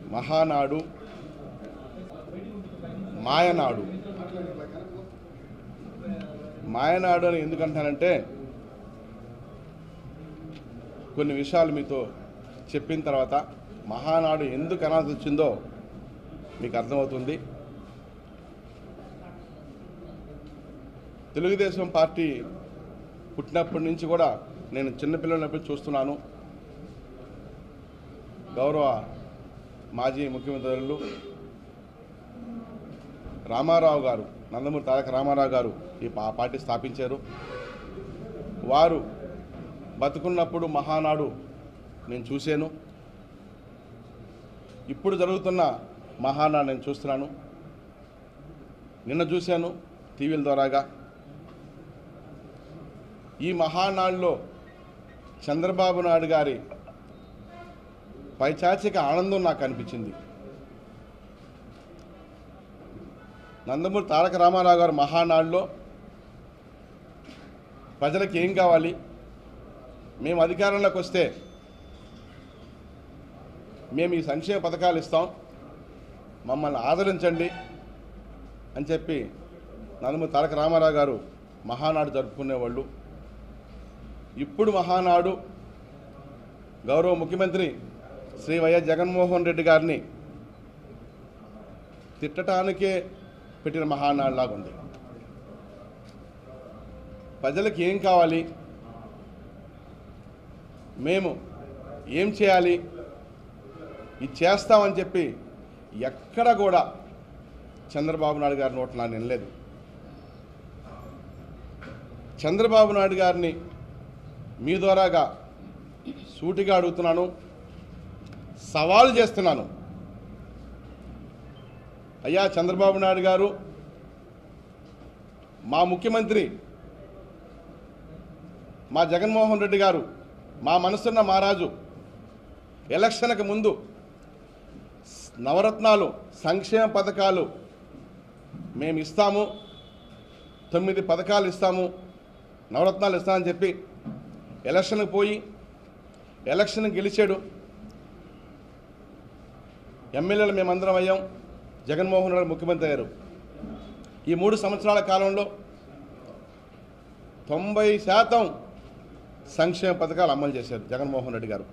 మహానాడు మాయనాడు మాయనాడు అని ఎందుకంటానంటే కొన్ని విషయాలు మీతో చెప్పిన తర్వాత మహానాడు ఎందుకు అనాల్సి వచ్చిందో మీకు అర్థమవుతుంది తెలుగుదేశం పార్టీ పుట్టినప్పటి నుంచి కూడా నేను చిన్నపిల్లలప్పుడు చూస్తున్నాను గౌరవ మాజీ ముఖ్యమంత్రులు రామారావు గారు నందమూరి తారక రామారావు గారు ఈ పా- పార్టీ స్థాపించారు వారు బతుకున్నప్పుడు మహానాడు నేను చూశాను ఇప్పుడు జరుగుతున్న మహానాడు నేను చూస్తున్నాను నిన్న చూశాను టీవీల ద్వారాగా ఈ మహానాడులో చంద్రబాబు నాయుడు గారి పైచాచిక ఆనందం నాకు అనిపించింది నందమూరి తారక రామారావు గారు మహానాడులో ప్రజలకు ఏం కావాలి మేము అధికారంలోకి వస్తే మేము ఈ సంక్షేమ పథకాలు ఇస్తాం మమ్మల్ని ఆదరించండి అని చెప్పి నందమూరి తారక రామారావు గారు మహానాడు జరుపుకునేవాళ్ళు ఇప్పుడు మహానాడు గౌరవ ముఖ్యమంత్రి శ్రీ వైఎస్ జగన్మోహన్ రెడ్డి గారిని తిట్టడానికే పెట్టిన మహానాడు లాగా ఉంది ప్రజలకు ఏం కావాలి మేము ఏం చేయాలి ఇది చేస్తామని చెప్పి ఎక్కడ కూడా చంద్రబాబు నాయుడు గారి నోట్ల నేను వినలేదు చంద్రబాబు నాయుడు గారిని మీ ద్వారాగా సూటిగా అడుగుతున్నాను సవాలు చేస్తున్నాను అయ్యా చంద్రబాబు నాయుడు గారు మా ముఖ్యమంత్రి మా జగన్మోహన్ రెడ్డి గారు మా మనసున్న మహారాజు ఎలక్షన్కి ముందు నవరత్నాలు సంక్షేమ పథకాలు మేము ఇస్తాము తొమ్మిది పథకాలు ఇస్తాము నవరత్నాలు ఇస్తామని చెప్పి ఎలక్షన్కి పోయి ఎలక్షన్ గెలిచాడు ఎమ్మెల్యేలు మేమందరం అయ్యాం జగన్మోహన్ రెడ్డి ముఖ్యమంత్రి అయ్యారు ఈ మూడు సంవత్సరాల కాలంలో తొంభై శాతం సంక్షేమ పథకాలు అమలు చేశారు జగన్మోహన్ రెడ్డి గారు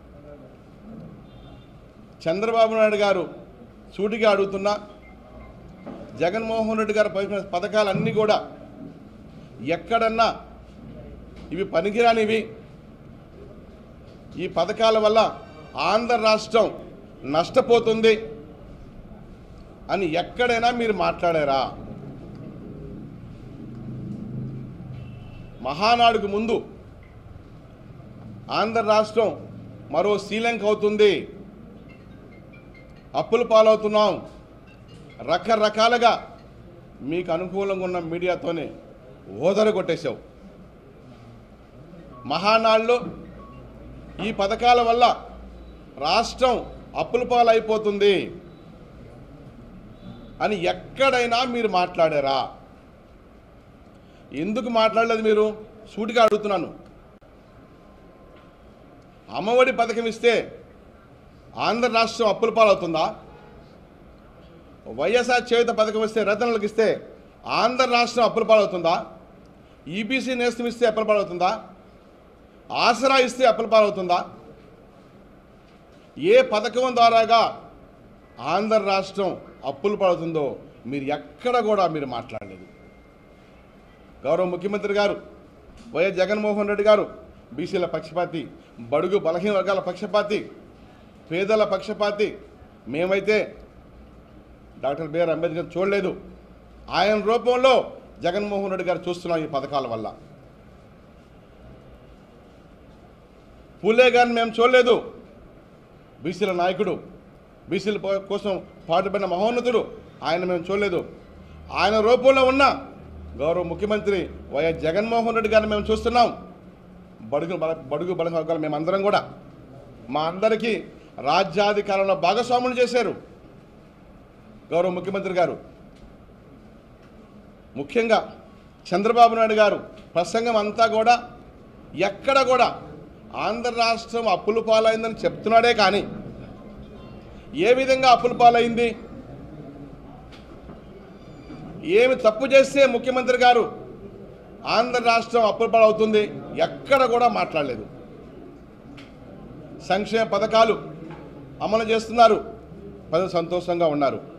చంద్రబాబు నాయుడు గారు సూటిగా అడుగుతున్నా జగన్మోహన్ రెడ్డి గారు పలికిన పథకాలన్నీ కూడా ఎక్కడన్నా ఇవి పనికిరానివి ఈ పథకాల వల్ల ఆంధ్ర రాష్ట్రం నష్టపోతుంది అని ఎక్కడైనా మీరు మాట్లాడారా మహానాడుకు ముందు ఆంధ్ర రాష్ట్రం మరో శ్రీలంక అవుతుంది అప్పుల పాలవుతున్నాం రకరకాలుగా మీకు అనుకూలంగా ఉన్న మీడియాతోనే ఓదర కొట్టేశావు మహానాడులో ఈ పథకాల వల్ల రాష్ట్రం అప్పుల పాలైపోతుంది అని ఎక్కడైనా మీరు మాట్లాడారా ఎందుకు మాట్లాడలేదు మీరు సూటిగా అడుగుతున్నాను అమ్మఒడి పథకం ఇస్తే ఆంధ్ర రాష్ట్రం అప్పుల పాలవుతుందా వైఎస్ఆర్ చేయుత పథకం ఇస్తే రతనలకు ఇస్తే ఆంధ్ర రాష్ట్రం అప్పుల పాలవుతుందా ఈబీసీ నేస్తం ఇస్తే అప్పుల పాలవుతుందా ఆసరా ఇస్తే అప్పుల పాలవుతుందా ఏ పథకం ద్వారాగా ఆంధ్ర రాష్ట్రం అప్పులు పడుతుందో మీరు ఎక్కడ కూడా మీరు మాట్లాడలేదు గౌరవ ముఖ్యమంత్రి గారు వైఎస్ జగన్మోహన్ రెడ్డి గారు బీసీల పక్షపాతి బడుగు బలహీన వర్గాల పక్షపాతి పేదల పక్షపాతి మేమైతే డాక్టర్ బిఆర్ అంబేద్కర్ చూడలేదు ఆయన రూపంలో జగన్మోహన్ రెడ్డి గారు చూస్తున్నాం ఈ పథకాల వల్ల పూలే గారిని మేము చూడలేదు బీసీల నాయకుడు బీసీల పో- కోసం పాటుపడిన మహోన్నతుడు ఆయన మేము చూడలేదు ఆయన రూపంలో ఉన్న గౌరవ ముఖ్యమంత్రి వైఎస్ జగన్మోహన్ రెడ్డి గారిని మేము చూస్తున్నాం బడుగు బల బడుగు బలహీన వర్గాలు మేమందరం కూడా మా అందరికీ రాజ్యాధికారంలో భాగస్వాములు చేశారు గౌరవ ముఖ్యమంత్రి గారు ముఖ్యంగా చంద్రబాబు నాయుడు గారు ప్రసంగం అంతా కూడా ఎక్కడ కూడా ఆంధ్ర రాష్ట్రం అప్పులు పాలైందని చెప్తున్నాడే కానీ ఏ విధంగా అప్పుల పాలైంది ఏమి తప్పు చేస్తే ముఖ్యమంత్రి గారు ఆంధ్ర రాష్ట్రం అప్పుల పాలవుతుంది ఎక్కడ కూడా మాట్లాడలేదు సంక్షేమ పథకాలు అమలు చేస్తున్నారు ప్రజలు సంతోషంగా ఉన్నారు